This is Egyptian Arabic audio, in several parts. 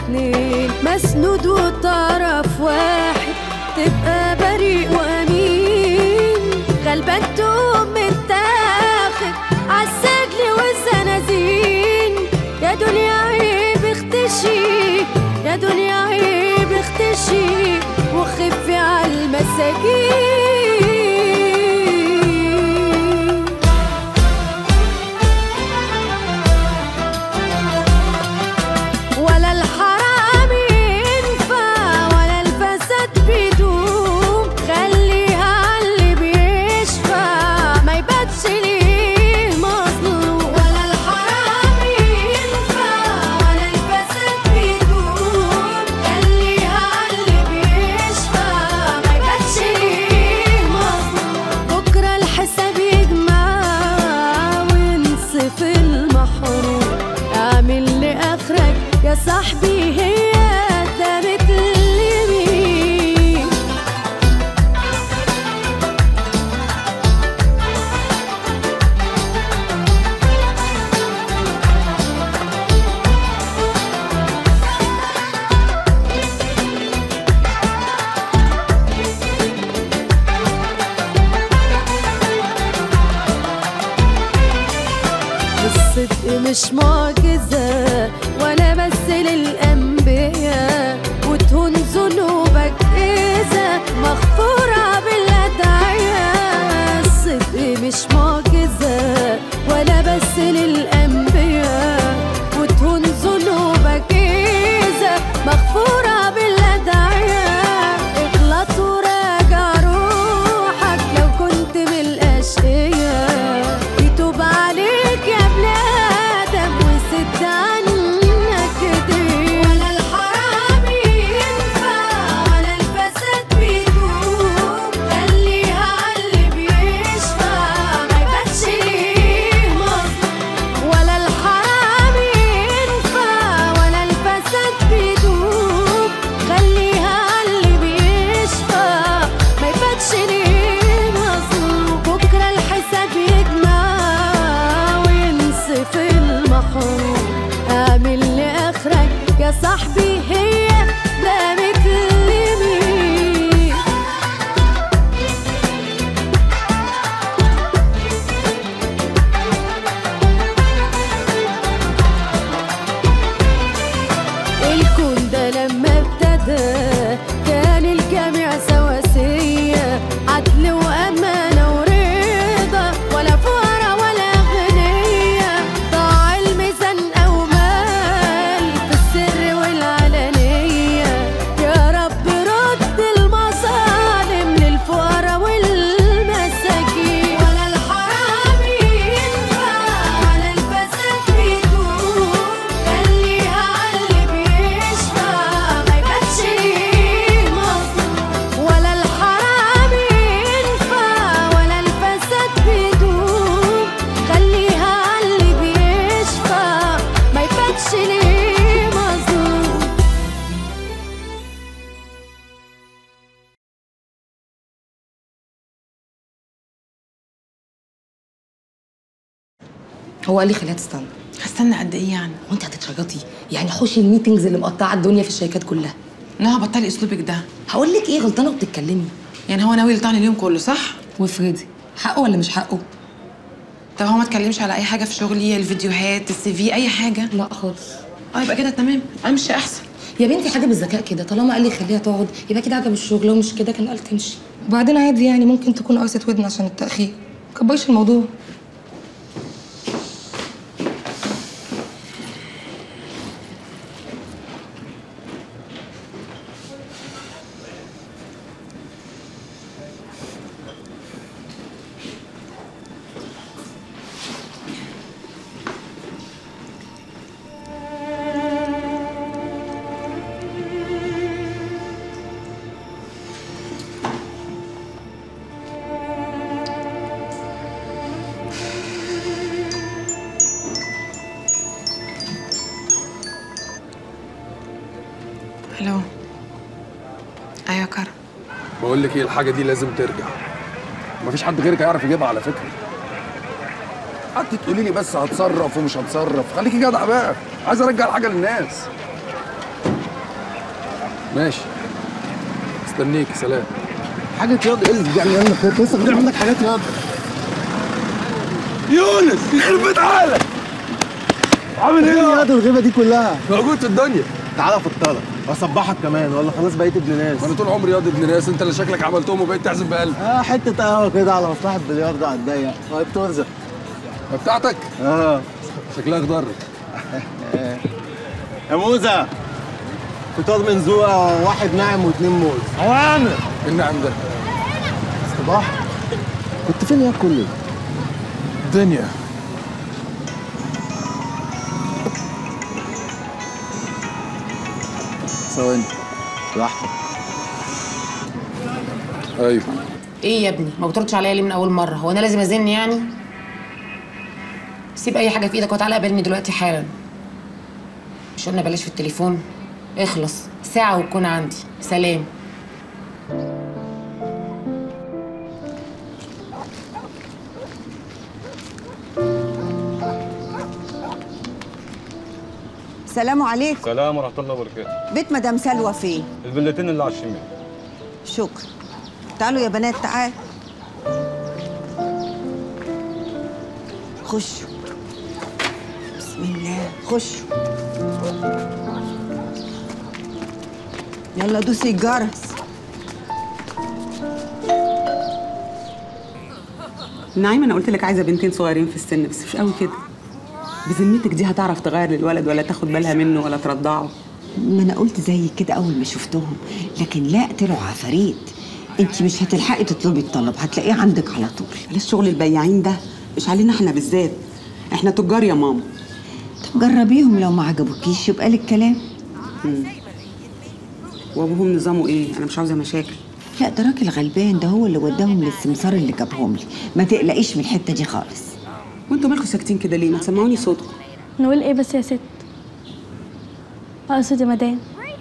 اتنين مسنود وطرف واحد تبقى بريء وامين غلبان تقوم متاخد عالسجل والزنازين يا دنيا عيب اختشي يا دنيا عيب اختشي وخفي عالمساجين ولا الحرام ينفع ولا الفساد بيدوم خليها عاللي بيشفع ما يباتش ليه مظلوم ولا الحرام ينفع ولا الفساد بيدوم خليها عاللي بيشفع ما يباتش ليه مظلوم بكره الحساب يجمع وينصف المحروم اعمل لاخرك يا صاحبي هي ده بتلمي الصدق مش معجزة ولا بس للأنبياء وتهون ذنوبك إذا مغفورة بالأدعياء الصدق مش معجزة ولا بس للأنبياء وتهون ذنوبك إذا مغفورة بالأدعياء اغلط وراجع روحك لو كنت من الأشقياء يتوب عليك يا ابن آدم وسد عنك ايديك ولا الحرام ينفع ولا الفساد بيدوم خليها عاللي بيشفع ما يباتش ليه مظلوم ولا الحرام ينفع ولا الفساد بيدوم خليها عاللي بيشفع ما يباتش ليه مظلوم بكره الحساب يجمع وينصف المحروم اعمل لاخرك يا صاحبي هي ده متلمي الكون ده لما ابتدى كان الجميع سواسية عدل وأمانة ورضا ولا فقراء ولا أغنياء ضاع الميزان أو مال في السر والعلانية يا رب رد المظالم للفقراء والمساكين ولا الحرام ينفع ولا الفساد بيدوم خليها عاللي بيشفع ما يباتش ليه مظلوم ولا الحرام ينفع ولا الفساد بيدوم خليها عاللي بيشفع ما يباتش ليه مظلوم هو قال لي خليها تستنى هستنى قد ايه يعني وانت هتتشيطي يعني حوشي الميتنجز اللي مقطعه الدنيا في الشركات كلها لا بطلي اسلوبك ده هقول لك ايه غلطانه وبتتكلمي يعني هو ناوي يلطعني اليوم كله صح وافرضي حقه ولا مش حقه طب هو ما اتكلمش على اي حاجه في شغلي الفيديوهات السي في اي حاجه لا خالص اه يبقى كده تمام امشي احسن يا بنتي حاجه بالذكاء كده طالما قال لي خليها تقعد يبقى كده عجب الشغل لو مش كده كان قال تمشي وبعدين عادي يعني ممكن تكون قرصت ودن عشان التاخير كبرش الموضوع الو ايوه يا كرم بقول لك ايه الحاجه دي لازم ترجع مفيش حد غيرك هيعرف يجيبها على فكره قعدتي تقولي لي بس هتصرف ومش هتصرف خليكي جدع بقى عايز ارجع الحاجه للناس ماشي استنيك سلام حاجه ياض ايه اللي بيعمل لنا كده لسه بنعمل منك حاجات ياض يونس يخرب بيت عقلك عامل ايه ايه ياض الغيبه دي كلها موجود في الدنيا تعالى افطرك واصبحك كمان ولا خلاص بقيت ابن ناس ما انا طول عمري ياض ابن ناس انت اللي شكلك عملتهم وبقيت تحزن بقلب اه حته قهوه كده على مصلحه بلياردو على الضيق طيب ترزق ما بتاعتك اه شكلها خضر يا موزه فطار منزوقه واحد ناعم واتنين موز اوامر إيه النعم ده صباح كنت فين يا كل الدنيا ثواني براحتك ايوه ايه يا ابني ما بتردش عليا ليه من اول مره هو انا لازم ازن يعني سيب اي حاجه في ايدك وتعالى قابلني دلوقتي حالا مش قلنا بلاش في التليفون اخلص ساعه وتكون عندي سلام سلام عليكم سلام ورحمة الله وبركاته بيت مدام سلوى فين الفيلتين اللي على الشمال شكرا تعالوا يا بنات تعال خشوا بسم الله خشوا يلا دوسي الجرس نعيم انا قلت لك عايزه بنتين صغيرين في السن بس مش قوي كده بذمتك دي هتعرف تغير للولد ولا تاخد بالها منه ولا ترضعه ما انا قلت زي كده اول ما شفتهم لكن لا طلعوا عفاريت انت مش هتلحقي تطلبي الطلب هتلاقيه عندك على طول بلاش شغل البياعين ده مش علينا احنا بالذات احنا تجار يا ماما طب جربيهم لو ما عجبوكيش يبقى لك كلام وابوهم نظامه ايه انا مش عاوزه مشاكل لا ده راجل غلبان ده هو اللي وداهم للسمسار اللي جابهم لي ما تقلقيش من الحته دي خالص وانتوا مالكم ساكتين كده ليه ما تسمعوني صوتكم نقول ايه بس يا ست اقصد يا مدام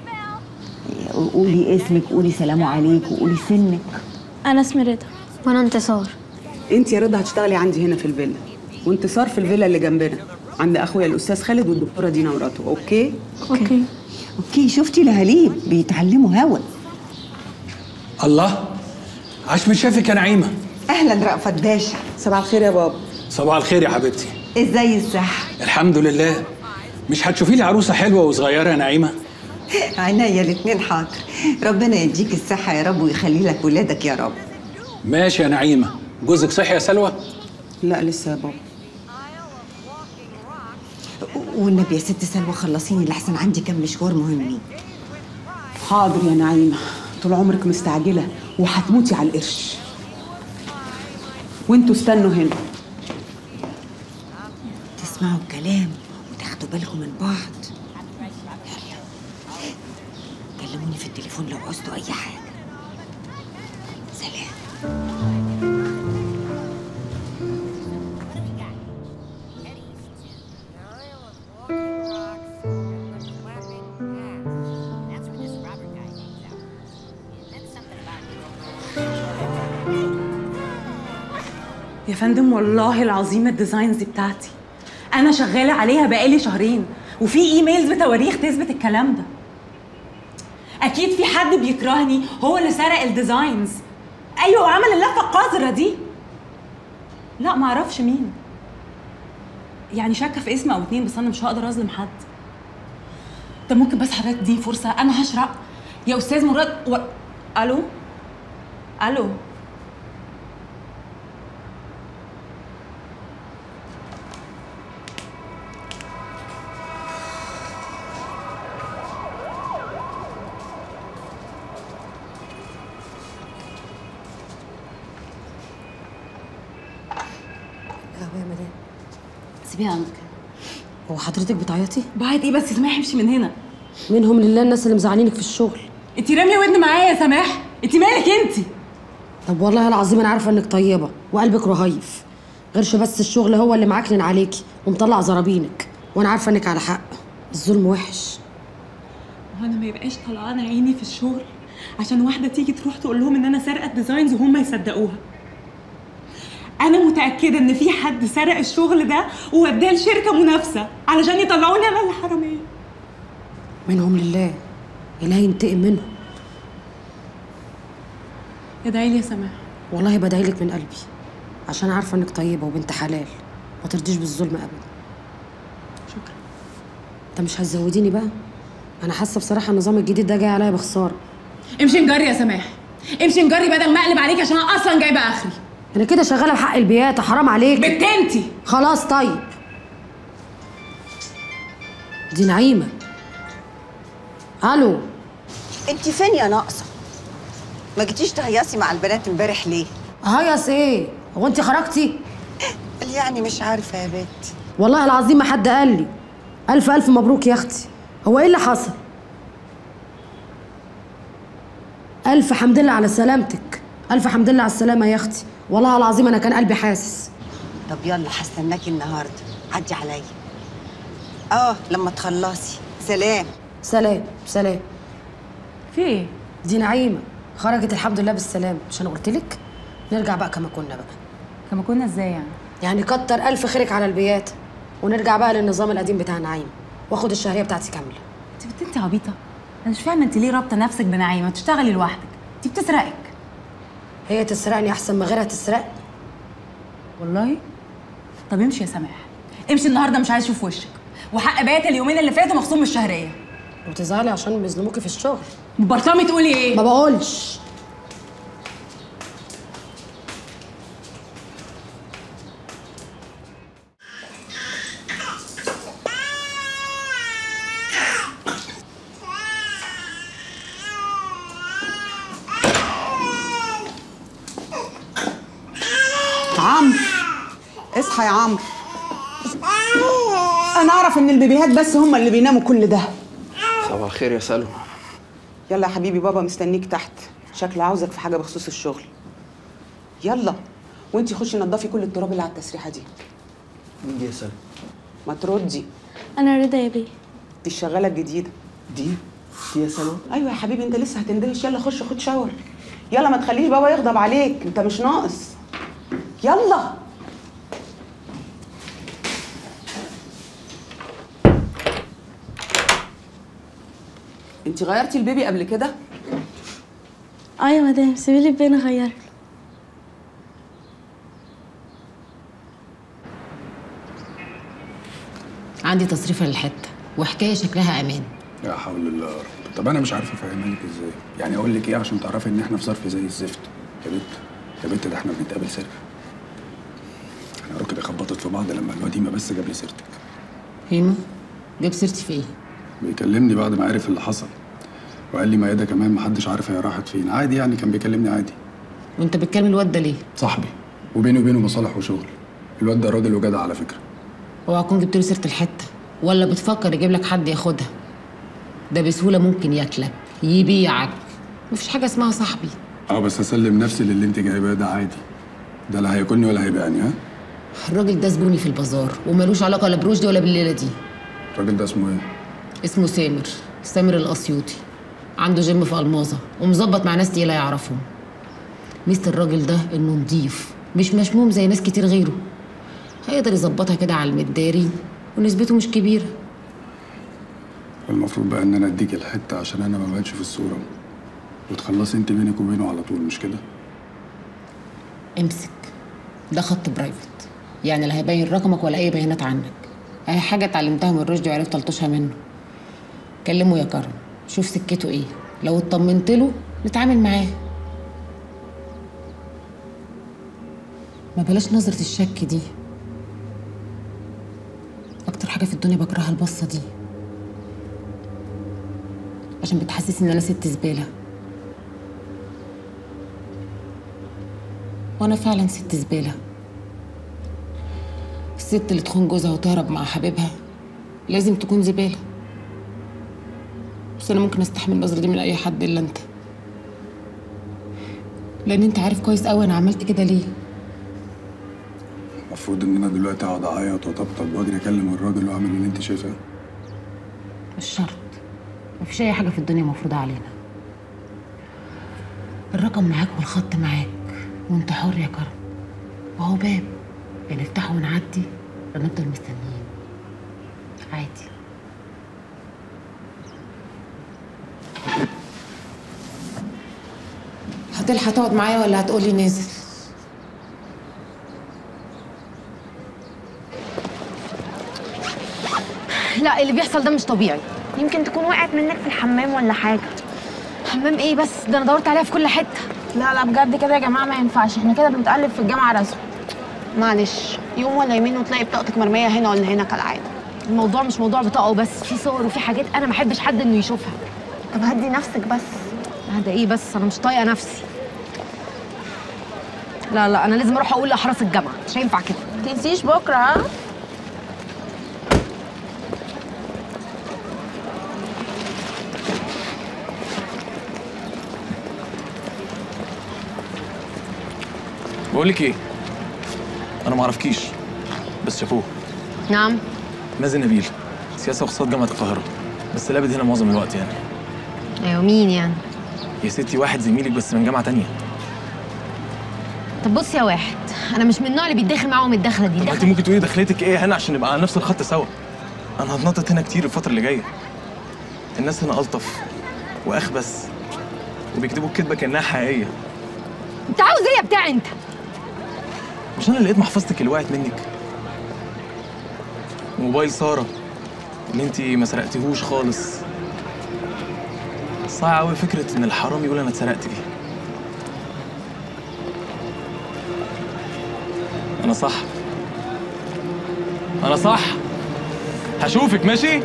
قولي اسمك قولي سلام عليك وقولي سنك انا اسمي رضا وانا انتصار انت يا رضا هتشتغلي عندي هنا في الفيلا وانتصار في الفيلا اللي جنبنا عند اخويا الاستاذ خالد والدكتوره دينا مراته اوكي اوكي اوكي شفتي لهاليب بيتعلموا هوا الله عاش من شافك يا نعيمه اهلا رأفت باشا صباح الخير يا بابا صباح الخير يا حبيبتي ازاي الصحه الحمد لله مش هتشوفي لي عروسه حلوه وصغيره يا نعيمه عينيا الاتنين حاضر ربنا يديك الصحه يا رب ويخلي لك ولادك يا رب ماشي يا نعيمه جوزك صحي يا سلوى لا لسه يا بابا والنبي يا ست سلوى خلصيني لحسن عندي كام مشوار مهمين حاضر يا نعيمه طول عمرك مستعجله وهتموتي على القرش وانتوا استنوا هنا تسمعوا الكلام وتاخدوا بالكم من بعض يلا كلموني في التليفون لو عوزتوا اي حاجه سلام يا فندم والله العظيم الديزاينز دي بتاعتي انا شغاله عليها بقالي شهرين وفي ايميلز بتواريخ تثبت الكلام ده اكيد في حد بيكرهني هو اللي سرق الديزاينز ايوه وعمل اللفه القذره دي لا ما اعرفش مين يعني شاكه في اسم او اتنين بس انا مش هقدر اظلم حد طب ممكن بس حضرتك دي فرصه انا هشرق يا استاذ مراد و... الو الو قهوة يا مدام سيبيها عندك هو حضرتك بتعيطي؟ بعيط ايه بس يا سماح امشي من هنا منهم لله الناس اللي مزعلينك في الشغل انت راميه ودن معايا يا سماح انت مالك انت طب والله العظيم انا عارفه انك طيبه وقلبك رهيف غيرش بس الشغل هو اللي معكنن عليكي ومطلع زرابينك وانا عارفه انك على حق الظلم وحش وانا ما يبقاش طلعانه عيني في الشغل عشان واحده تيجي تروح تقول لهم ان انا سارقه الديزاينز وهم يصدقوها انا متاكده ان في حد سرق الشغل ده ووداه لشركه منافسه علشان يطلعوني انا اللي حراميه منهم لله إلهي ينتقم منه ادعي لي يا سماح والله بدعي لك من قلبي عشان عارفة إنك طيبة وبنت حلال ما ترضيش بالظلم أبدا شكرا أنت مش هتزوديني بقى أنا حاسة بصراحة النظام الجديد ده جاي عليا بخسارة امشي نجري يا سماح امشي نجري بدل ما اقلب عليك عشان انا اصلا جايبه اخري أنا كده شغالة بحق البيات حرام عليك بنت انتي خلاص طيب دي نعيمة ألو انت فين يا ناقصه ما جيتيش تهيصي مع البنات امبارح ليه هيص إيه هو أنت خرجتي قال يعني مش عارفه يا بنت والله العظيم ما حد قال لي ألف ألف مبروك يا أختي هو إيه اللي حصل ألف حمد لله على سلامتك ألف حمد لله على السلامة يا أختي والله العظيم أنا كان قلبي حاسس طب يلا هستناكي النهارده عدي عليا اه لما تخلصي سلام سلام سلام في ايه دي نعيمة خرجت الحمد لله بالسلام مش أنا قلت لك نرجع بقى كما كنا بقى كما كنا ازاي يعني يعني كتر ألف خيرك على البيات ونرجع بقى للنظام القديم بتاع نعيم واخد الشهرية بتاعتي كاملة انت بنت انت عبيطه انا مش فاهمه انت ليه رابطه نفسك بنعيمه تشتغلي لوحدك دي بتسرقك هي تسرقني أحسن ما غيرها تسرقني والله طب امشي يا سماح امشي النهارده مش عايز اشوف وشك وحق بيات اليومين اللي فاتوا مخصوم من الشهريه وتزعلي عشان بيظلموكي في الشغل برطامي تقولي ايه ما بقولش عمرو اصحى يا عمرو انا اعرف ان البيبيهات بس هم اللي بيناموا كل ده صباح الخير يا سلوى يلا يا حبيبي بابا مستنيك تحت شكله عاوزك في حاجه بخصوص الشغل يلا وانتي خشي نضفي كل التراب اللي على التسريحه دي مين دي يا سلوى ما تردي انا رضا يا بيه دي الشغاله الجديده دي دي يا سلوى ايوه يا حبيبي انت لسه هتندهش يلا خش خد شاور يلا ما تخليش بابا يغضب عليك انت مش ناقص يلا انت غيرتي البيبي قبل كده اه يا مدام سيبيلي البين اغيره عندي تصريفه للحته وحكايه شكلها امان لا حول الله يا رب طب انا مش عارف افهمها لك ازاي يعني اقول لك ايه عشان تعرفي ان احنا في ظرف زي الزفت يا بنت يا بنت ده احنا بنتقابل سر احنا ركبي خبطت في بعض لما الوديمه بس جاب لي سيرتك هيمو جاب سيرتي في ايه بيكلمني بعد ما عرف اللي حصل وقال لي ميادة كمان محدش عارف هي راحت فين عادي يعني كان بيكلمني عادي وانت بتكلم الواد ده ليه صاحبي وبيني وبينه مصالح وشغل الواد ده راجل وجدع على فكره اوعى تكون جبت له سيره الحته ولا بتفكر يجيب لك حد ياخدها ده بسهوله ممكن ياكلك يبيعك مفيش حاجه اسمها صاحبي اه بس اسلم نفسي للي انت جايباه ده عادي ده لا هياكلني ولا هيبيعني ها الراجل ده زبوني في البازار وملوش علاقه لا برشدي ولا بالليله دي الراجل ده اسمه ايه اسمه سامر سامر الاسيوطي عنده جيم في الماظه ومظبط مع ناس تقيله يعرفهم ميزه الراجل ده انه نضيف مش مشموم زي ناس كتير غيره هيقدر يظبطها كده على المداري ونسبته مش كبيره المفروض بقى ان انا اديك الحته عشان انا ما بقتش في الصوره وتخلصي انت بينك وبينه على طول مش كده امسك ده خط برايفت يعني لا هيبين رقمك ولا اي بيانات عنك اي حاجه اتعلمتها من رشدي وعرفت الطشها منه كلمه يا كرم شوف سكته ايه لو اطمنت له نتعامل معاه ما بلاش نظرة الشك دي أكتر حاجة في الدنيا بكرهها البصة دي عشان بتحسسني إن أنا ست زبالة وأنا فعلا ست زبالة الست اللي تخون جوزها وتهرب مع حبيبها لازم تكون زبالة بس أنا ممكن أستحمل النظرة دي من أي حد إلا أنت لأن أنت عارف كويس أوي أنا عملت كده ليه المفروض ان انا دلوقتي اقعد اعيط واطبطب واجري اكلم الراجل واعمل اللي انت شايفاه مش شرط مفيش أي حاجة في الدنيا مفروضة علينا الرقم معاك والخط معاك وانت حر يا كرم وهو باب يا نفتحه ونعدي يا نفضل مستنيين عادي هتلحق تقعد معايا ولا هتقولي نازل لا اللي بيحصل ده مش طبيعي يمكن تكون وقعت منك في الحمام ولا حاجه حمام ايه بس ده انا دورت عليها في كل حته لا لا بجد كده يا جماعه ما ينفعش احنا كده بنتقلب في الجامعه رسم معلش يوم ولا يومين وتلاقي بطاقتك مرميه هنا ولا هنا كالعاده الموضوع مش موضوع بطاقه وبس في صور وفي حاجات انا ما احبش حد انه يشوفها طب هدي نفسك بس هذا ايه بس انا مش طايقه نفسي لا لا انا لازم اروح اقول لاحراس الجامعه مش هينفع كده تنسيش بكره ها بقول لك ايه انا ما اعرفكيش بس شافوه نعم مازن نبيل سياسه واقتصاد جامعه القاهره بس لابد هنا معظم الوقت يعني ايوه مين يعني يا ستي واحد زميلك بس من جامعه تانية طب بص يا واحد انا مش من النوع اللي بيتداخل معاهم الدخله دي طب انت دخل ممكن تقولي دخلتك ايه هنا عشان نبقى على نفس الخط سوا انا هتنطط هنا كتير الفتره اللي جايه الناس هنا الطف واخبث وبيكتبوا الكدبه كانها حقيقيه انت عاوز ايه يا بتاع انت مش انا اللي لقيت محفظتك اللي وقعت منك موبايل ساره اللي انت ما سرقتيهوش خالص صعب قوي فكره ان الحرامي يقول انا اتسرقت دي انا صح انا صح هشوفك ماشي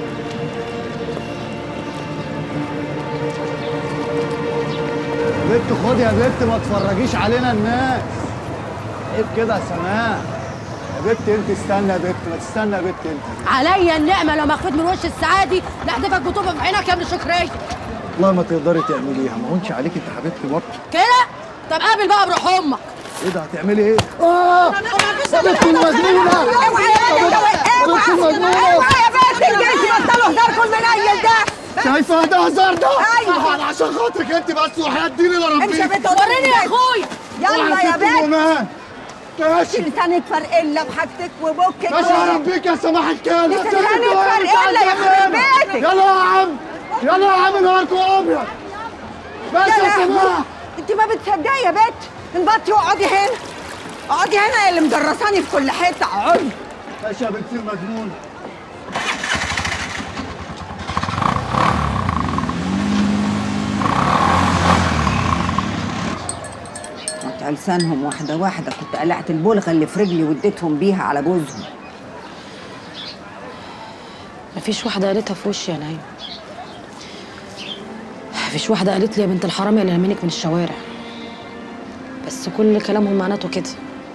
بنت خد يا بنت ما تفرجيش علينا الناس عيب كده يا سماح يا بنت انت استنى يا بنت ما تستنى يا بنت انت عليا النعمه لو مخفيت من وش السعادي لاحدفك بطوبه في عينك يا ابن شكريه والله ما تقدري تعمليها ما هونش عليك انت حبيبتي برضه كده طب قابل بقى بروح امك ايه ده هتعملي ايه؟ اه يا بنت المجنونه اوعى يا بنت بنت المجنونه اوعى يا بنت الجنس بطلوا هزاركم المنيل ده شايفه ده هزار ده؟ ايوه طبعا عشان خاطرك انت بس وحياة ديني لربك امشي يا بنت وريني يا اخويا يلا يا بنت كمان ماشي لسانك فرقله بحاجتك وبكك ماشي هربيك يا سماح الكلب لسانك فرقله يخرب بيتك يلا يا عم يلا يا عم نهاركم ابيض بس يا سماح انت ما بتصدقي يا بنت انبطي واقعدي هنا اقعدي هنا يا اللي مدرساني في كل حته اقعدي ماشي يا بنت المجنون قطع لسانهم واحدة واحدة كنت قلعت البلغة اللي في رجلي واديتهم بيها على جوزهم مفيش واحده قالتها في وشي يا نعيم مفيش واحده قالت لي يا بنت الحرامي انا منك من الشوارع بس كل كلامهم معناته كده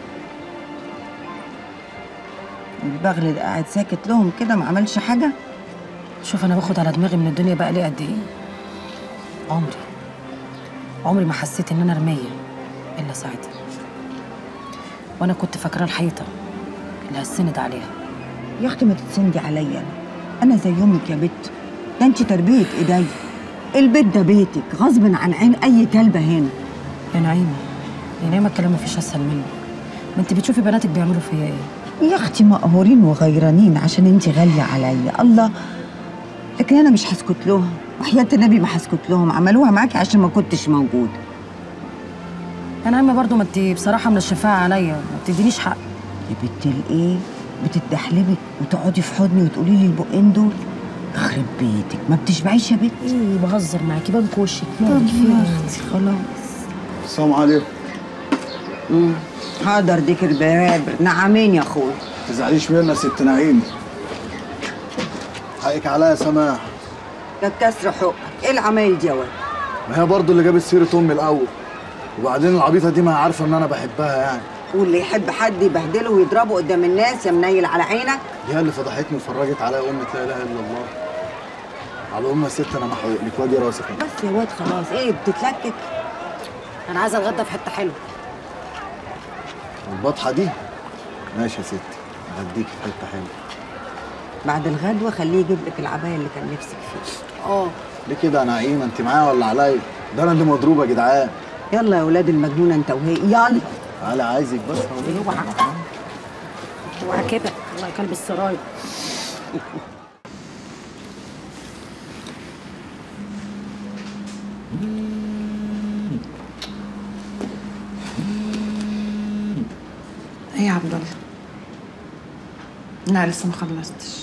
البغل ده قاعد ساكت لهم كده ما عملش حاجة شوف انا باخد على دماغي من الدنيا بقى لي قد ايه عمري عمري ما حسيت ان انا رميه الا ساعتها وانا كنت فاكره الحيطه اللي هسند عليها يا اختي ما تتسندي عليا انا انا زي امك يا بت ده انت تربية ايديا البيت ده بيتك غصب عن عين اي كلبة هنا يا نعيمه يا نعيمه الكلام مفيش اسهل منه ما انت بتشوفي بناتك بيعملوا فيا ايه يا اختي مقهورين وغيرانين عشان انت غالية عليا الله لكن انا مش هسكت لهم وحياة النبي ما هسكت لهم عملوها معاكي عشان ما كنتش موجودة يا نعيمه برضو ما انت بصراحه من الشفاعه عليا ما بتدينيش حق يا بنت الايه بتتدحلبي وتقعدي في حضني وتقولي لي البقين دول يخرب بيتك ما بتشبعيش يا بنت ايه بهزر معاكي بنك وشك طب مالك في يا ايه اختي خلاص السلام عليكم مم. حاضر ديك البرابر نعمين يا اخويا ما تزعليش مني يا ست نعيم حقك عليا يا سماح ده كسر حقك ايه العمايل دي يا ولد ما هي برضه اللي جابت سيرة أمي الأول وبعدين العبيطة دي ما هي عارفة إن أنا بحبها يعني واللي يحب حد يبهدله ويضربه قدام الناس يا منيل على عينك دي هي اللي فضحتني وفرجت عليا أمة لا إله إلا الله على أم يا ست أنا محوق لك وادي راسك أهو. بس يا واد خلاص ايه بتتلكك انا عايزه اتغدى في حته حلوه البطحة دي ماشي يا ستي هديك في حتة حلوة بعد الغدوه خليه يجيب لك العبايه اللي كان نفسك فيها اه ليه كده يا نعيمة أنت معايا ولا عليا؟ ده أنا اللي مضروبة يا جدعان يلا يا ولاد المجنونه انت وهي يلا تعالى عايزك بس أهو. اوعى اوعى كده الله يا كلب السرايا يا عبد الله لا لسه ما خلصتش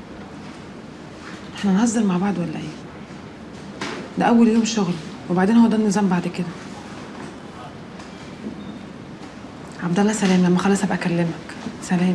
احنا نهزر مع بعض ولا ايه ده اول يوم شغل وبعدين هو ده النظام بعد كده عبد الله سلام لما اخلص ابقى اكلمك سلام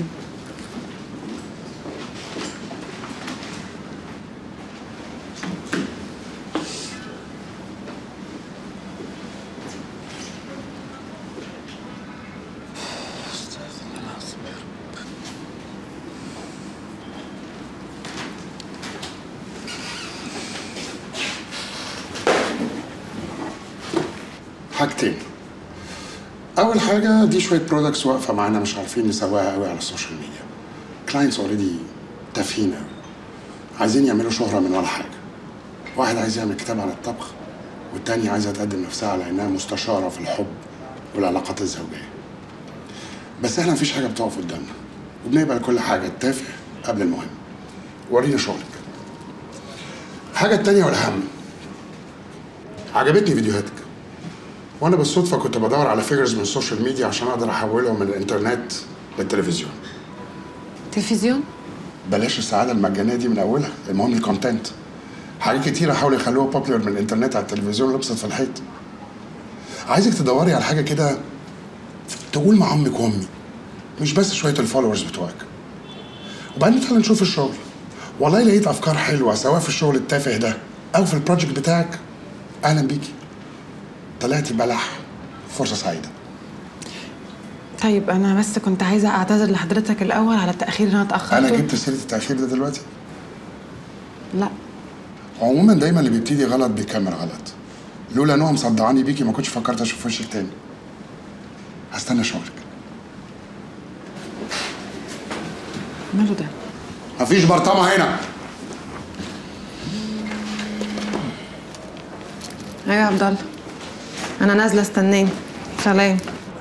حاجتين اول حاجه دي شويه برودكتس واقفه معانا مش عارفين نسواها قوي على السوشيال ميديا كلاينتس اوريدي تافهين قوي عايزين يعملوا شهره من ولا حاجه واحد عايز يعمل كتاب عن الطبخ والتاني عايزه تقدم نفسها على انها مستشاره في الحب والعلاقات الزوجيه بس احنا مفيش حاجه بتقف قدامنا وبنقبل كل حاجه التافه قبل المهم ورينا شغلك الحاجه التانيه والاهم عجبتني فيديوهاتك وانا بالصدفه كنت بدور على فيجرز من السوشيال ميديا عشان اقدر احولهم من الانترنت للتلفزيون تلفزيون بلاش السعاده المجانيه دي من اولها المهم الكونتنت حاجات كتير حاولوا يخلوها بوبيلر من الانترنت على التلفزيون لبست في الحيط عايزك تدوري على حاجه كده تقول مع امك وامي مش بس شويه الفولورز بتوعك وبعدين تعالى نشوف الشغل والله لقيت افكار حلوه سواء في الشغل التافه ده او في البروجكت بتاعك اهلا بيكي طلعتي بلح فرصه سعيده طيب انا بس كنت عايزه اعتذر لحضرتك الاول على التاخير اللي انا اتاخرته انا جبت سيره التاخير ده دلوقتي لا عموما دايما اللي بيبتدي غلط بيكمل غلط لولا انهم مصدعاني بيكي ما كنتش فكرت اشوف وشك تاني هستنى شغلك ماله ده مفيش برطمه هنا ايوه يا عبد الله انا نازله استناني سلام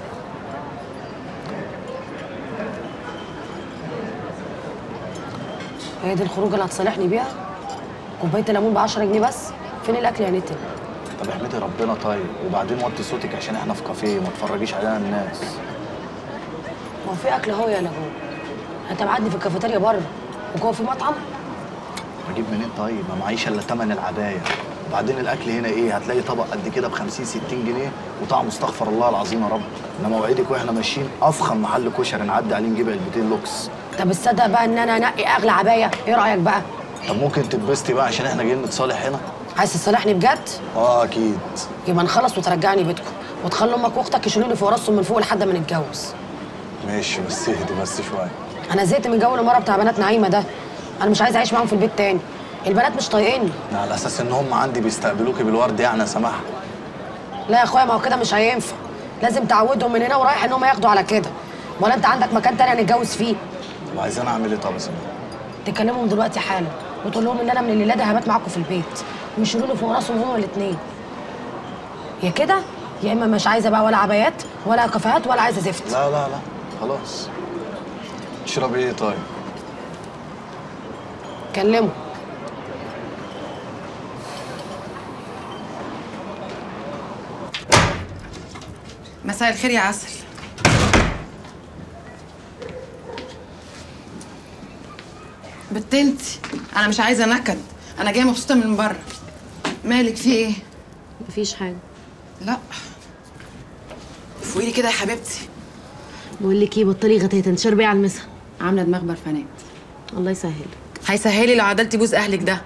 هي دي الخروجه اللي هتصالحني بيها كوبايه الليمون ب 10 جنيه بس فين الاكل يا نتن طب احمدي ربنا طيب وبعدين وطي صوتك عشان احنا في كافيه ما تفرجيش علينا الناس ما هو في اكل اهو يا لهو انت معدي في الكافيتيريا بره وجوه في مطعم اجيب منين طيب ما معيش الا تمن العبايه وبعدين الاكل هنا ايه هتلاقي طبق قد كده ب 50 60 جنيه وطعمه استغفر الله العظيم يا رب انما اوعدك واحنا ماشيين افخم محل كشري نعدي عليه نجيب علبتين لوكس طب تصدق بقى ان انا انقي اغلى عبايه ايه رايك بقى طب ممكن تتبسطي بقى عشان احنا جايين نتصالح هنا عايز تصالحني بجد اه اكيد يبقى نخلص وترجعني بيتكم وتخلي امك واختك يشيلوا لي فوق راسهم من فوق لحد ما نتجوز ماشي بس اهدي بس شويه انا زهقت من جو الاماره بتاع بنات نعيمه ده انا مش عايزه اعيش معاهم في البيت تاني البنات مش طايقيني على اساس ان هم عندي بيستقبلوكي بالورد يعني يا سماح لا يا اخويا ما هو كده مش هينفع لازم تعودهم من هنا ورايح ان هم ياخدوا على كده ولا انت عندك مكان تاني هنتجوز فيه طب عايزين اعمل ايه طب يا سماح تكلمهم دلوقتي حالا وتقول لهم ان انا من الليله ده هبات معاكم في البيت ويشيلوا لي فوق راسهم هما الاثنين يا كده يا اما مش عايزه بقى ولا عبايات ولا كافيهات ولا عايزه زفت لا لا لا خلاص تشربي ايه طيب كلمه مساء الخير يا عسل بتنتي انا مش عايزه نكد انا جايه مبسوطه من بره مالك في ايه مفيش حاجه لا فوقي كده يا حبيبتي بقول لك ايه بطلي غتاتة انت شاربه على المسا عامله دماغ برفانات الله يسهل هيسهلي لو عدلتي بوز اهلك ده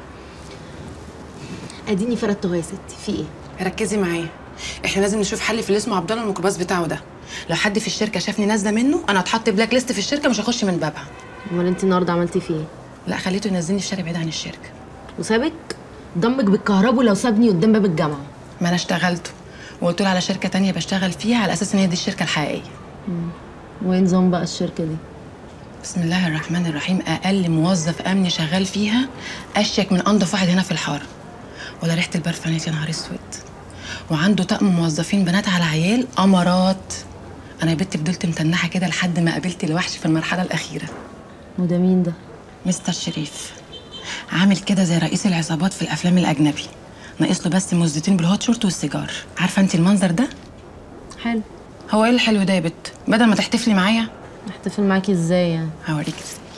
اديني فردته يا ستي في ايه ركزي معايا احنا لازم نشوف حل في اللي اسمه عبد الله الميكروباص بتاعه ده لو حد في الشركه شافني نازله منه انا هتحط بلاك ليست في الشركه مش هخش من بابها امال انت النهارده عملتي فيه ايه لا خليته ينزلني في شارع بعيد عن الشركه وسابك ضمك بالكهرباء لو سابني قدام باب الجامعه ما انا اشتغلته وقلت له على شركه تانية بشتغل فيها على اساس ان هي دي الشركه الحقيقيه وايه نظام بقى الشركه دي بسم الله الرحمن الرحيم اقل موظف امني شغال فيها اشيك من انضف واحد هنا في الحاره ولا ريحه البرفانات يا نهار اسود وعنده طقم موظفين بنات على عيال امارات انا يا بنتي فضلت متنحه كده لحد ما قابلت الوحش في المرحله الاخيره وده مين ده مستر شريف عامل كده زي رئيس العصابات في الافلام الاجنبي ناقص له بس مزتين بالهوت شورت والسيجار عارفه انت المنظر ده حلو هو ايه الحلو ده يا بت بدل ما تحتفلي معايا احتفل معاكي ازاي يعني هوريك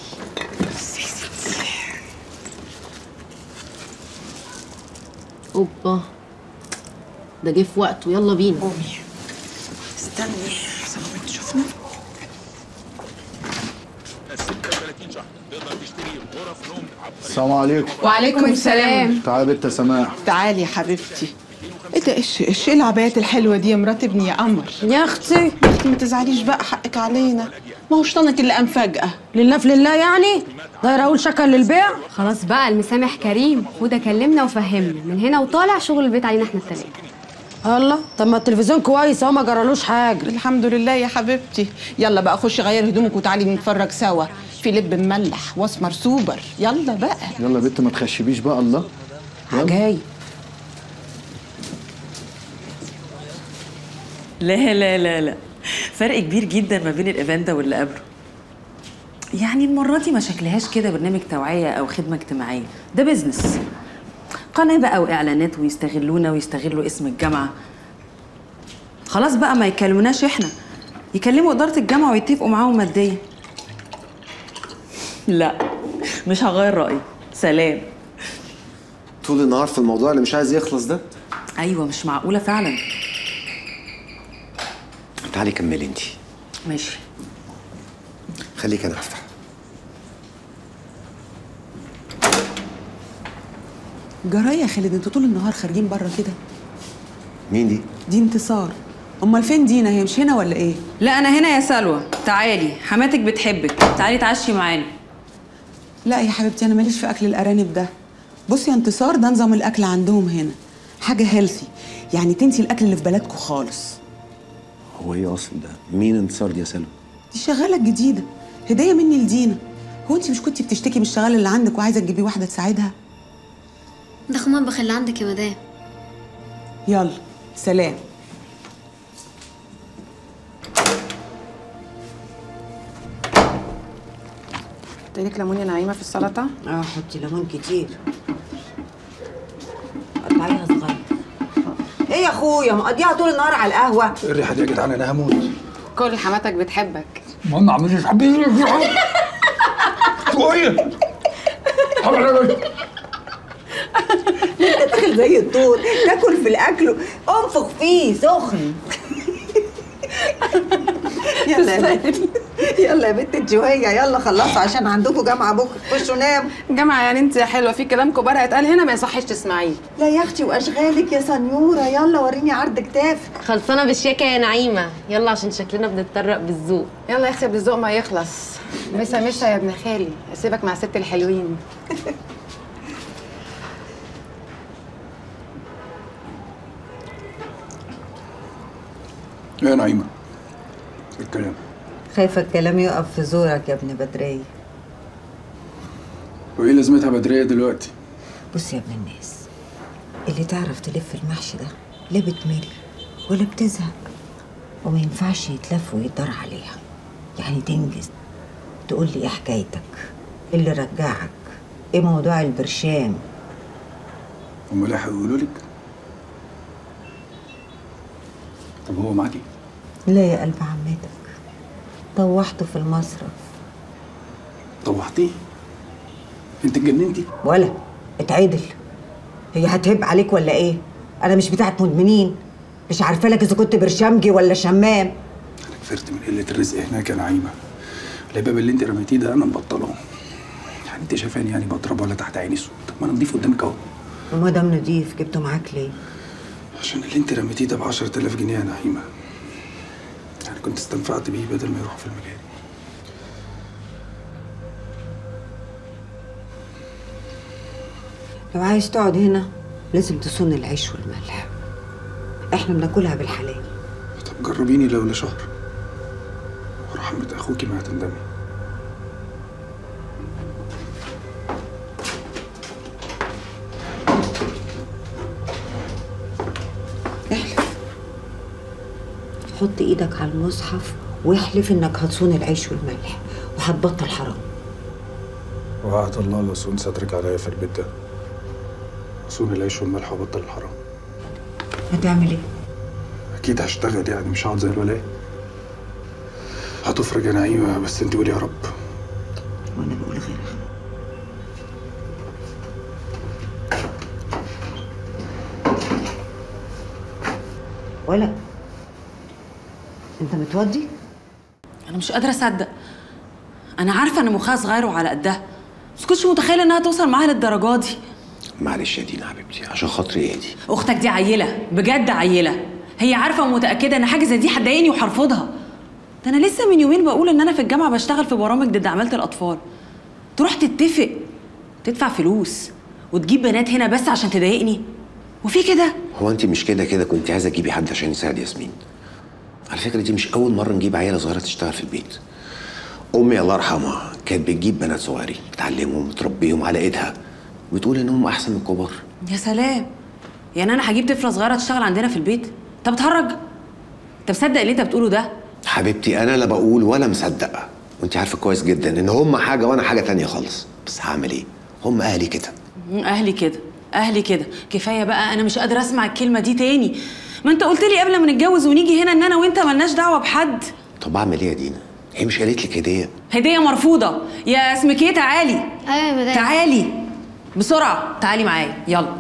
اوبا ده جه في وقته يلا بينا استني صاحبي تشوفنا السلام عليكم وعليكم السلام. تعالي بنت سماح تعالي يا حبيبتي ايه ده ايش ايش ايه العبايات الحلوه دي يا مرات ابني يا قمر يا اختي يا اختي ما تزعليش بقى حقك علينا ما هو شطانك اللي قام فجاه لله في لله يعني غير اقول شكل للبيع خلاص بقى المسامح كريم وده كلمنا وفهمنا من هنا وطالع شغل البيت علينا احنا التلاته الله طب ما التلفزيون كويس اهو ما جرالوش حاجه الحمد لله يا حبيبتي يلا بقى خشي غير هدومك وتعالي نتفرج سوا في لب مملح واسمر سوبر يلا بقى يلا يا بنت ما تخشبيش بقى الله يلا. جاي لا لا لا لا فرق كبير جدا ما بين الايفنت ده واللي قبله يعني المرة دي ما شكلهاش كده برنامج توعية أو خدمة اجتماعية ده بيزنس قناة بقى وإعلانات ويستغلونا ويستغلوا اسم الجامعة خلاص بقى ما يكلموناش إحنا يكلموا إدارة الجامعة ويتفقوا معاهم ماديا لا مش هغير رأيي سلام طول النهار في الموضوع اللي مش عايز يخلص ده أيوة مش معقولة فعلا تعالي كملي انت ماشي خليك انا افتح جرايه يا خالد انتوا طول النهار خارجين بره كده مين دي دي انتصار امال فين دينا هي مش هنا ولا ايه لا أنا هنا يا سلوى تعالي حماتك بتحبك تعالي تعشي معانا لا يا حبيبتي انا ماليش في اكل الارانب ده بصي يا انتصار ده نظام الاكل عندهم هنا حاجه هيلثي يعني تنسي الاكل اللي في بلدكم خالص هو ايه اصل ده مين انتصار دي يا سلمى دي شغاله جديده هديه مني لدينا هو انت مش كنتي بتشتكي من الشغال اللي عندك وعايزه تجيبي واحده تساعدها ده خ المطبخ اللي عندك يا مدام يلا سلام لك ليمون يا نعيمه في السلطه اه حطي ليمون كتير قطعيها صغير ايه يا اخويا مقضيها طول النهار على القهوه ايه الريحه دي يا جدعان انا هموت كل حماتك بتحبك المهم عملت حبيبي شويه انت داخل زي الطول تاكل في الاكل انفخ فيه سخن يلا يا بنت يلا يا بنت الجويه يلا خلصوا عشان عندكم جامعه بكره خشوا ناموا جامعه يعني انت يا حلوه في كلام كبار هيتقال هنا ما يصحش تسمعيه لا يا اختي واشغالك يا سنيوره يلا وريني عرض كتافك خلصانه بالشياكه يا نعيمه يلا عشان شكلنا بنتطرق بالذوق يلا يا اختي قبل الذوق ما يخلص مسا مسا يا ابن خالي اسيبك مع ست الحلوين ايه يا نعيمه إيه الكلام خايفه الكلام يقف في زورك يا ابن بدريه وايه لازمتها بدريه دلوقتي بص يا ابن الناس اللي تعرف تلف المحشي ده لا بتمل ولا بتزهق وما ينفعش يتلف ويدار عليها يعني تنجز تقول لي ايه حكايتك إيه اللي رجعك ايه موضوع البرشام هم لا هيقولوا لك طب هو معاكي لا يا قلب عمتك طوحته في المصرف طوحتيه انت اتجننتي ولا اتعدل هي هتهب عليك ولا ايه انا مش بتاعت مدمنين مش عارفه لك اذا كنت برشامجي ولا شمام كفرت من قله الرزق هناك يا نعيمه الهباب اللي انت رميتيه ده انا مبطله يعني انت شايفاني يعني بضرب ولا تحت عيني سود طب ما انا نضيف قدامك اهو وما دام نضيف جبته معاك ليه عشان اللي انت رميتيه ده ب 10000 جنيه يا نعيمه يعني كنت استنفعت بيه بدل ما يروح في المجال لو عايز تقعد هنا لازم تصون العيش والملح احنا بناكلها بالحلال طب جربيني لو لشهر ورحمة اخوكي ما هتندمي حط ايدك على المصحف واحلف انك هتصون العيش والملح وهتبطل حرام وعهد الله لا صون سترك عليا في البيت ده صون العيش والملح وبطل الحرام هتعمل ايه اكيد هشتغل يعني مش هقعد زي الولاية هتفرج انا ايوه بس انت قولي يا رب وانا بقول غيرها ولا انت متودي انا مش قادره اصدق انا عارفه ان مخها صغير وعلى قدها بس كنتش متخيله انها توصل معاها للدرجه دي معلش يا دينا حبيبتي عشان خاطري ايه دي اختك دي عيله بجد عيله هي عارفه ومتاكده ان حاجه زي دي هتضايقني وهرفضها ده انا لسه من يومين بقول ان انا في الجامعه بشتغل في برامج ضد عماله الاطفال تروح تتفق تدفع فلوس وتجيب بنات هنا بس عشان تضايقني وفي كده هو انت مش كده كده كنت عايزه تجيبي حد عشان يساعد ياسمين على فكره دي مش اول مره نجيب عيله صغيره تشتغل في البيت امي الله يرحمها كانت بتجيب بنات صغيرين بتعلمهم وتربيهم على ايدها وتقول انهم احسن من الكبار يا سلام يعني انا هجيب طفله صغيره تشتغل عندنا في البيت انت بتهرج انت مصدق اللي انت بتقوله ده حبيبتي انا لا بقول ولا مصدقه وانت عارفه كويس جدا ان هم حاجه وانا حاجه تانية خالص بس هعمل ايه هم اهلي كده مم، اهلي كده اهلي كده كفايه بقى انا مش قادره اسمع الكلمه دي تاني ما انت قلت لي قبل ما نتجوز ونيجي هنا ان انا وانت ملناش دعوه بحد طب اعمل ايه يا دينا هي مش قالت لك هديه هديه مرفوضه يا اسمك ايه تعالي ايوه يا مدام تعالي بسرعه تعالي معايا يلا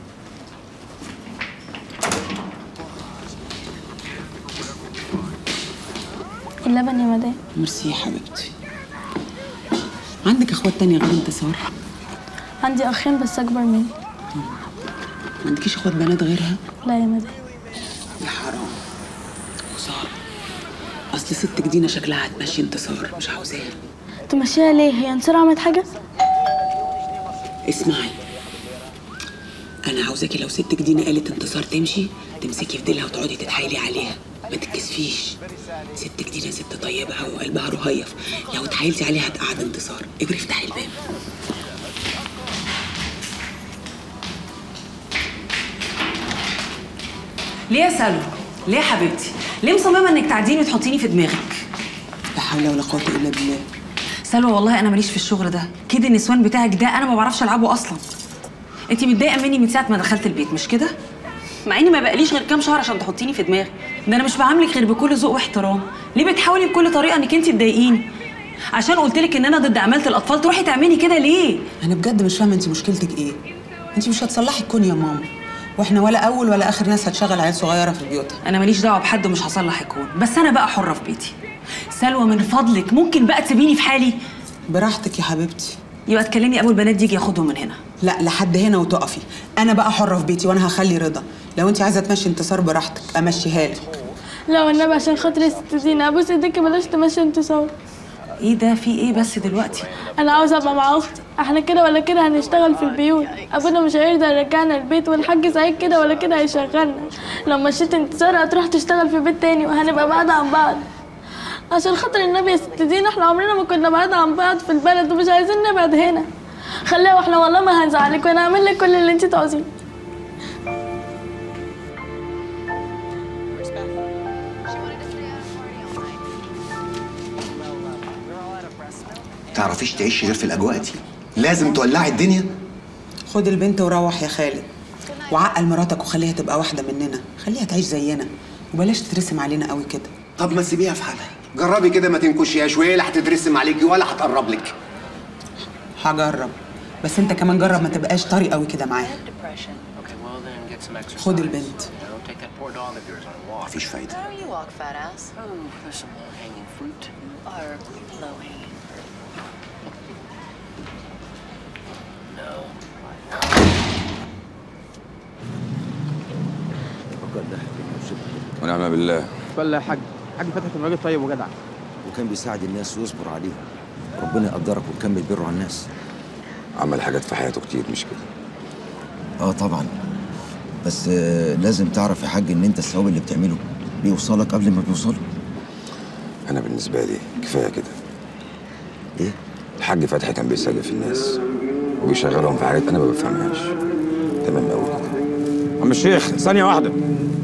اللبن يا مدام ميرسي يا حبيبتي عندك اخوات تانية غير انتصار عندي اخين بس اكبر مني ما عندكيش اخوات بنات غيرها لا يا مدام يا حرام خسارة اصل ستك دينا شكلها هتمشي انتصار مش عاوزاها تمشيها ليه هي انتصار عملت حاجه اسمعي انا عاوزاكي لو ستك دينا قالت انتصار تمشي تمسكي في ديلها وتقعدي تتحايلي عليها ما تتكسفيش ستك دينا ست طيبة أوي وقلبها رهيف لو اتحايلتي عليها هتقعد انتصار اجري افتحي الباب ليه يا سلوى ليه يا حبيبتي ليه مصممه انك تعديني وتحطيني في دماغك لا حول ولا قوة إلا بالله سلوى والله انا ماليش في الشغل ده كده النسوان بتاعك ده انا ما بعرفش العبه اصلا انت متضايقه مني من ساعه ما دخلت البيت مش كده مع اني ما بقاليش غير كام شهر عشان تحطيني في دماغي ده انا مش بعاملك غير بكل ذوق واحترام ليه بتحاولي بكل طريقه انك انت تضايقيني عشان قلت لك ان انا ضد عماله الاطفال تروحي تعملي كده ليه أنا بجد مش فاهمة أنت مشكلتك إيه أنت مش هتصلحي الكون يا ماما واحنا ولا اول ولا اخر ناس هتشغل عيال صغيره في بيوتها انا ماليش دعوه بحد ومش هصلح الكون بس انا بقى حره في بيتي سلوى من فضلك ممكن بقى تسيبيني في حالي براحتك يا حبيبتي يبقى تكلمي ابو البنات دي يجي ياخدهم من هنا لا لحد هنا وتقفي انا بقى حره في بيتي وانا هخلي رضا لو انت عايزه تمشي انتصار براحتك امشيها لك لا والنبي عشان خاطر الست دينا ابوس ايديك بلاش تمشي انتصار ايه ده في ايه بس دلوقتي انا عاوزه ابقى مع اختي احنا كده ولا كده هنشتغل في البيوت ابونا مش هيرضى يرجعنا البيت والحاج سعيد كده ولا كده هيشغلنا لو مشيت انتصار هتروح تشتغل في بيت تاني وهنبقى بعاد عن بعض عشان خاطر النبي يا ست دينا احنا عمرنا ما كنا بعاد عن بعض في البلد ومش عايزين نبعد هنا خليها واحنا والله ما هنزعلك وانا هعمل لك كل اللي انت تعوزيه تعرفيش تعيشي غير في الاجواء دي لازم تولعي الدنيا خد البنت وروح يا خالد وعقل مراتك وخليها تبقى واحده مننا خليها تعيش زينا وبلاش ترسم علينا قوي كده طب ما تسيبيها في حالها جربي كده ما تنكشيهاش وهي لا هتترسم عليكي ولا هتقرب لك هجرب بس انت كمان جرب ما تبقاش طري قوي كده معاها خد البنت مفيش فايده How you walk, fat ass? Oh, there's some low-hanging fruit. You are low-hanging fruit. No. ونعم بالله ولا يا حاج حاج فتحي كان راجل طيب وجدع وكان بيساعد الناس ويصبر عليهم ربنا يقدرك وتكمل بره على الناس عمل حاجات في حياته كتير مش كده اه طبعا بس آه، لازم تعرف يا حاج ان انت الثواب اللي بتعمله بيوصلك قبل ما بيوصله انا بالنسبه لي كفايه كده ايه الحاج فتحي كان بيسلف الناس وبيشغلهم في حاجات انا ما بفهمهاش تمام قوي كده عم الشيخ ثانيه واحده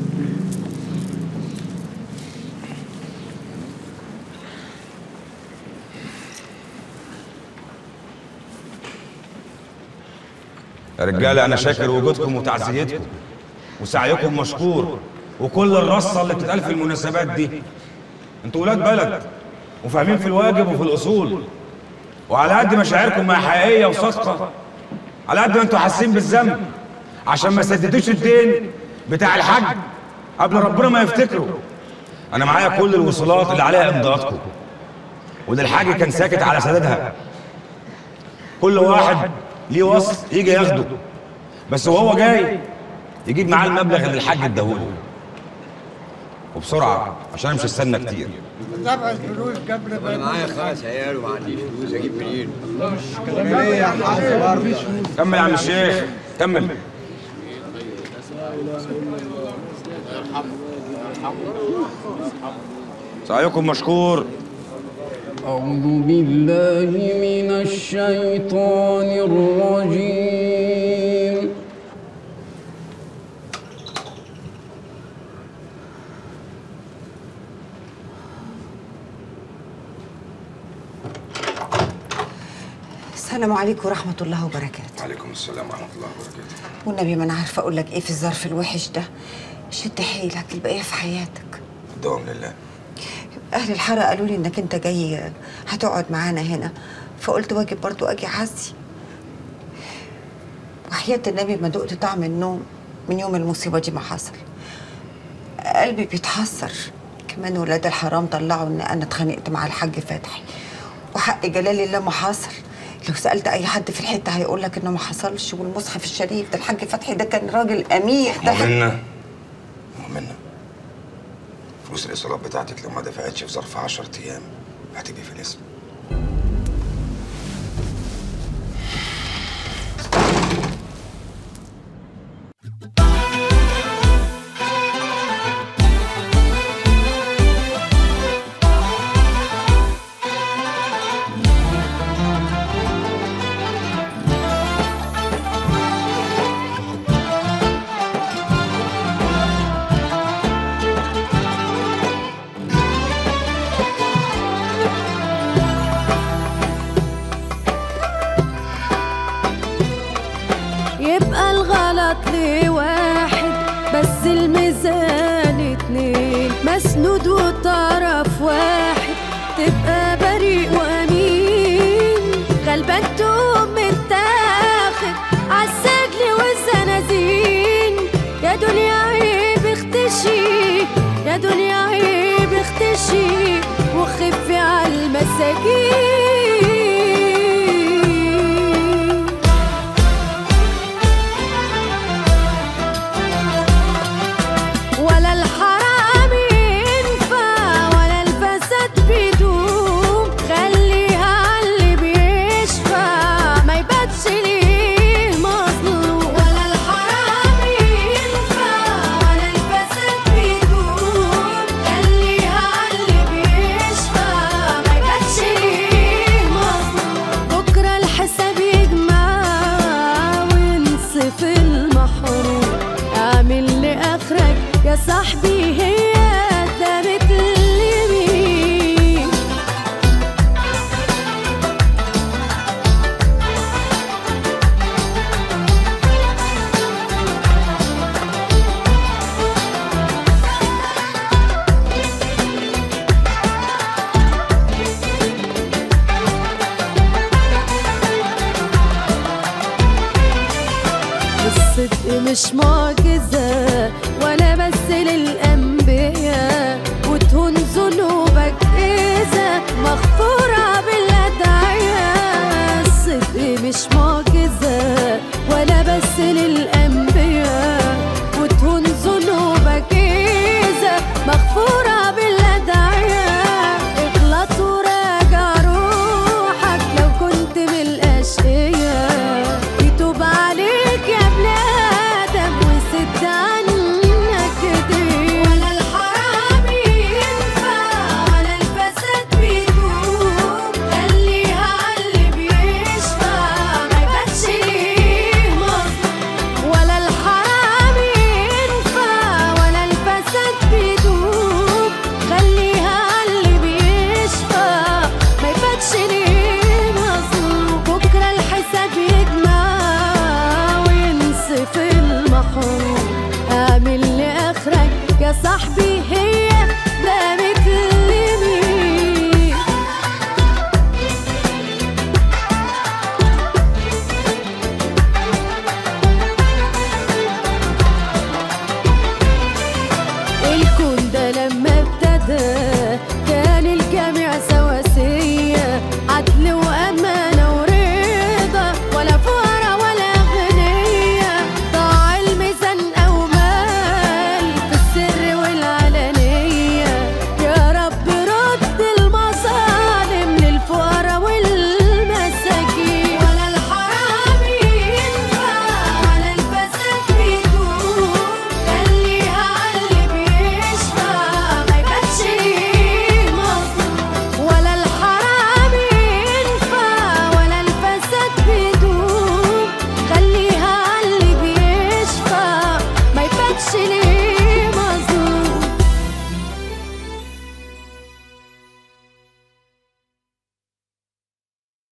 يا رجاله انا شاكر وجودكم وتعزيتكم وسعيكم مشكور وكل الرصه اللي بتتقال في المناسبات دي انتوا ولاد بلد وفاهمين في الواجب وفي الاصول وعلى قد مشاعركم ما حقيقيه وصادقه على قد ما انتوا حاسين بالذنب عشان ما سددوش الدين بتاع الحج قبل ربنا ما يفتكروا انا معايا كل الوصولات اللي عليها امضاءاتكم وده الحاج كان ساكت على سدادها كل واحد ليه وصل يجي ياخده بس وهو جاي يجيب معاه المبلغ اللي الحاج اداهوله وبسرعه عشان أنا مش هستنى كتير تابع الفلوس قبل انا معايا خمس عيال وما عنديش فلوس اجيب منين؟ كلام ايه يا حاج برضه كمل يا عم الشيخ كمل سعيكم مشكور أعوذ بالله من الشيطان الرجيم السلام عليكم ورحمة الله وبركاته وعليكم السلام ورحمه الله وبركاته والنبي ما أنا عارفة أقول لك إيه في الظرف الوحش ده شد حيلك البقية في حياتك الدوام لله أهل الحارة قالوا لي إنك أنت جاي هتقعد معانا هنا فقلت واجب برضو أجي أعزي وحياة النبي ما دقت طعم النوم من يوم المصيبة دي ما حصل قلبي بيتحسر كمان ولاد الحرام طلعوا إن أنا اتخانقت مع الحاج فتحي وحق جلال الله ما حصل لو سألت أي حد في الحتة هيقول لك إنه ما حصلش والمصحف الشريف ده الحاج فتحي ده كان راجل أمير ده مؤمنة مؤمنة فلوس الإصرار بتاعتك لو ما دفعتش في ظرف 10 أيام هتبقي في الاسم يبقى الغلط لواحد بس الميزان اتنين مسنود وطرف واحد تبقى بريء وامين غلبان تقوم متاخد عالسجن والزنازين يا دنيا عيب اختشي يا دنيا عيب اختشي وخفي عالمساجين ولا الحرام ينفع ولا الفساد بيدوم خليها عاللي بيشفع ما يبانش ليه مظلوم ولا الحرام ينفع ولا الفساد بيدوم خليها عاللي بيشفع ما يبانش ليه مظلوم بكره الحساب يجمع وينصف المحروم اعمل لاخرك يا صاحبي هي دامت اليمين الصدق مش معجزة ولا بس للأمان